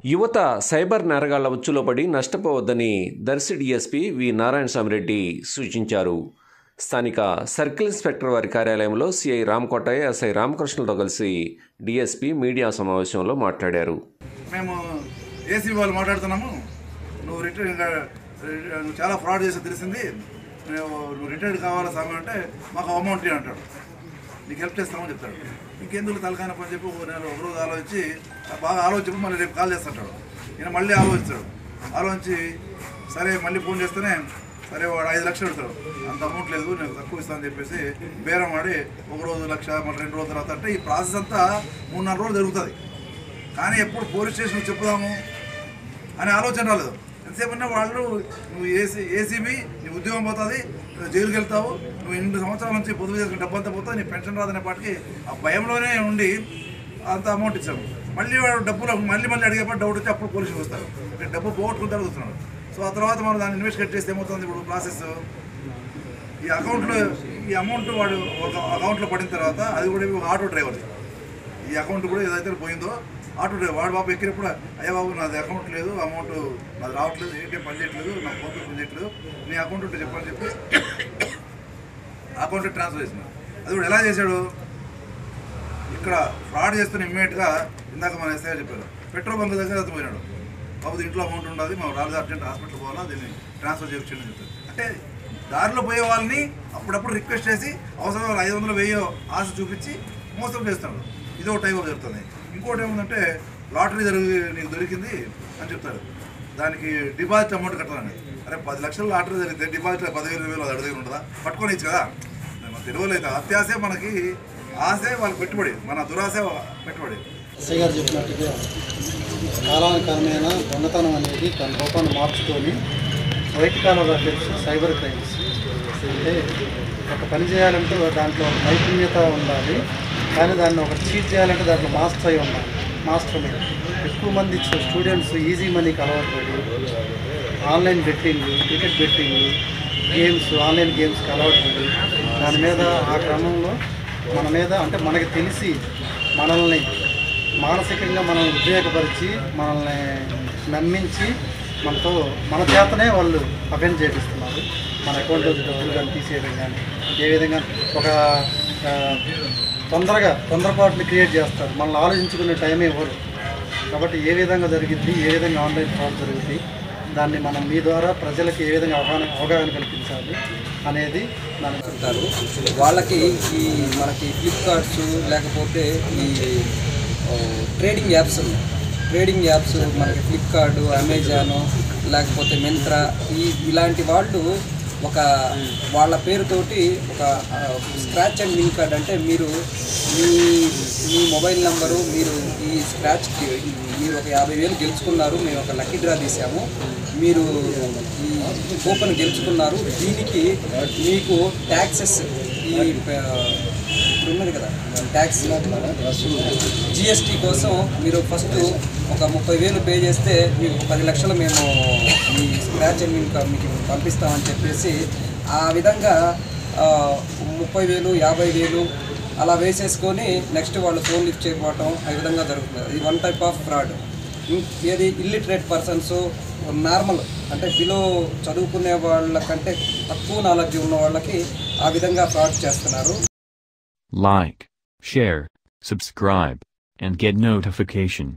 యువత సైబర్ నేరగాళ్ల ఉచ్చులో పడి నష్టపోవద్దని దర్శి డీఎస్పీ వి నారాయణస్వామిరెడ్డి సూచించారు స్థానిక సర్కిల్ ఇన్స్పెక్టర్ వారి కార్యాలయంలో సిఐ రామకోటయ్య ఎస్ఐ రామకృష్ణతో కలిసి డీఎస్పీ మీడియా సమావేశంలో మాట్లాడారు మేము ఏసీ వాళ్ళు మాట్లాడుతున్నాము నువ్వు రిటైర్ ఇంకా నువ్వు చాలా ఫ్రాడ్ చేసి తెలిసింది మేము నువ్వు రిటైర్డ్ కావాలా సమయం అంటే మాకు అమౌంట్ ఇవ్వు అంటాడు నీకు హెల్ప్ చేస్తామని చెప్తాడు ఇంకెందుకు తలకాన పని చెప్పి ఓ నేను ఒక రోజు ఆలోచించి బాగా ఆలోచించి మళ్ళీ రేపు కాల్ చేస్తుంటాడు ఈయన మళ్ళీ ఆలోచిస్తాడు ఆలోచించి సరే మళ్ళీ ఫోన్ చేస్తేనే సరే వాడు ఐదు లక్షలు పెడతాడు అంత అమౌంట్ లేదు నేను తక్కువ ఇస్తానని చెప్పేసి బేరం ఆడి ఒక రోజు లక్ష మళ్ళీ రెండు రోజుల తర్వాత అంటే ఈ ప్రాసెస్ అంతా మూడు నాలుగు రోజులు జరుగుతుంది కానీ ఎప్పుడు పోలీస్ స్టేషన్ చెప్పుదాము అనే ఆలోచన రాలేదు ఎంతసేపు ఉన్నా వాళ్ళు నువ్వు ఏసీ ఏసీబీ నీ ఉద్యోగం పోతుంది నువ్వు జైలుకి వెళ్తావు నువ్వు ఎనిమిది సంవత్సరాల నుంచి పొదుపు చేసుకుని డబ్బు అంతా పోతుంది నీ పెన్షన్ రాదనే పాటికి ఆ భయంలోనే ఉండి అంత అమౌంట్ ఇచ్చాము మళ్ళీ వాడు డబ్బులు మళ్ళీ మళ్ళీ అడిగేప్పుడు డౌట్ వచ్చి అప్పుడు పోలీసులు వస్తారు ఇక్కడ డబ్బు పోగొట్టుకుంటారు చూస్తున్నాడు సో ఆ తర్వాత మనం దాన్ని ఇన్వెస్టిగేట్ చేస్తే ఏమవుతుంది ఇప్పుడు ప్రాసెస్ ఈ అకౌంట్లో ఈ అమౌంట్ వాడు ఒక అకౌంట్లో పడిన తర్వాత అది కూడా ఒక ఆటో డ్రైవర్ ఈ అకౌంట్ కూడా ఏదైతే పోయిందో ఆటో డ్రైవర్ వాడు బాబు ఎక్కినప్పుడు అయ్యా బాబు నాది అకౌంట్ లేదు అమౌంట్ నాది రావట్లేదు ఏటీఎం పని చేయట్లేదు నా ఫోన్ పే పని చేయట్లేదు నీ అకౌంట్ ఉంటే చెప్పని చెప్పి అకౌంట్ ట్రాన్స్ఫర్ చేసిన అది కూడా ఎలా చేశాడు ఇక్కడ ఫ్రాడ్ చేస్తున్న ఇమ్మీడియట్గా ఇందాక మన ఎస్ఐ చెప్పారు పెట్రోల్ బంక్ దగ్గర అతను పోయినాడు బాబు ఇంట్లో అమౌంట్ ఉండదు మా రాజు అర్జెంట్ హాస్పిటల్ పోవాలా దీన్ని ట్రాన్స్ఫర్ చేయించండి అని చెప్పారు అంటే దారిలో పోయే వాళ్ళని అప్పుడప్పుడు రిక్వెస్ట్ చేసి అవసరం వాళ్ళు ఐదు వందలు వెయ్యో ఆశ చూపించి మోసం చేస్తున్నాడు ఇది ఒక టైప్ జరుగుతుంది ఇంకోటి ఏముందంటే లాటరీ జరిగి నీకు దొరికింది అని చెప్తారు దానికి డిపాజిట్ అమౌంట్ కట్టాలని అరే పది లక్షల లాటరీ జరిగితే డిపాజిట్ పదివేలు వేలు అది అడిగి ఉండదా పట్టుకొని ఇచ్చు కదా మన తెలుగులో అయితే అత్యాసే మనకి ఆశే వాళ్ళకి పెట్టుబడి మన దురాశే పెట్టుబడి ఎస్ఐ గారు చెప్పినట్టుగా కాలానుకాలమైన దొంగతనం అనేది తన రూపాన్ని మార్చుకొని white collar affects cyber crimes అంటే ఒక పని చేయాలంటే దాంట్లో నైపుణ్యత ఉండాలి కానీ దాన్ని ఒక చీట్ చేయాలంటే దాంట్లో మాస్టర్ అయి ఉండాలి మాస్టర్ మీద ఎక్కువ మంది స్టూడెంట్స్ ఈజీ మనీకి అలవాటు పడి online betting cricket betting games online గేమ్స్కి అలవాటు పడి దాని మీద ఆ క్రమంలో మన మీద అంటే మనకి తెలిసి మనల్ని మానసికంగా మనం ఉద్వేగపరిచి మనల్ని నమ్మించి మనతో మన చేతనే వాళ్ళు అఫెండ్ చేపిస్తున్నారు మన అకౌంట్లో డబ్బులు కానీ తీసేయడం కానీ ఏ విధంగా ఒక ఆ, తొందరగా తొందరపాటుని క్రియేట్ చేస్తారు మనల్ని ఆలోచించుకునే టైమే ఇవ్వరు కాబట్టి ఏ విధంగా జరిగింది ఏ విధంగా ఆన్లైన్ ఫ్రాడ్ జరుగుతుంది దాన్ని మనం మీ ద్వారా ప్రజలకి ఏ విధంగా అవగాహన అవగాహన కల్పించాలి అనేది దాని ఉంటారు వాళ్ళకి ఈ మనకి ఫ్లిప్కార్ట్స్ లేకపోతే ఈ ఓ, ట్రేడింగ్ యాప్స్ ఉన్నాయి ట్రేడింగ్ యాప్స్ మనకి ఫ్లిప్కార్ట్ అమెజాన్ లేకపోతే మింత్రా ఈ ఇలాంటి వాళ్ళు ఒక వాళ్ళ పేరుతోటి ఒక ఆ, స్క్రాచ్ అండ్ విన్ కార్డ్ అంటే మీరు మీ మీ మొబైల్ నంబరు మీరు ఈ స్క్రాచ్కి మీరు ఒక యాభై వేలు గెలుచుకున్నారు మేము ఒక లక్కీ డ్రా తీసాము మీరు ఈ కూపన్ గెలుచుకున్నారు దీనికి మీకు ట్యాక్సెస్ ఈ ఆ, ఇప్పుడు ఉన్నది కదా ట్యాక్స్ జిఎస్టీ కోసం మీరు ఫస్ట్ ఒక ముప్పై వేలు పే చేస్తే మీకు పది లక్షలు మేము మీ స్క్రాచ్ అండ్ ఇన్కమ్ మీకు పంపిస్తామని చెప్పేసి ఆ విధంగా ఆ, ముప్పై వేలు యాభై వేలు అలా వేసేసుకొని నెక్స్ట్ వాళ్ళు ఫోన్ లిఫ్ట్ చేయకపోవటం ఆ విధంగా జరుగుతుంది ఇది వన్ టైప్ ఆఫ్ ఫ్రాడ్ ఏది ఇల్లిటరేట్ పర్సన్స్ నార్మల్ అంటే బిలో చదువుకునే వాళ్ళకంటే తక్కువ నాలెడ్జ్ ఉన్న వాళ్ళకి ఆ విధంగా ఫ్రాడ్ చేస్తున్నారు Like, share, subscribe, and get notification.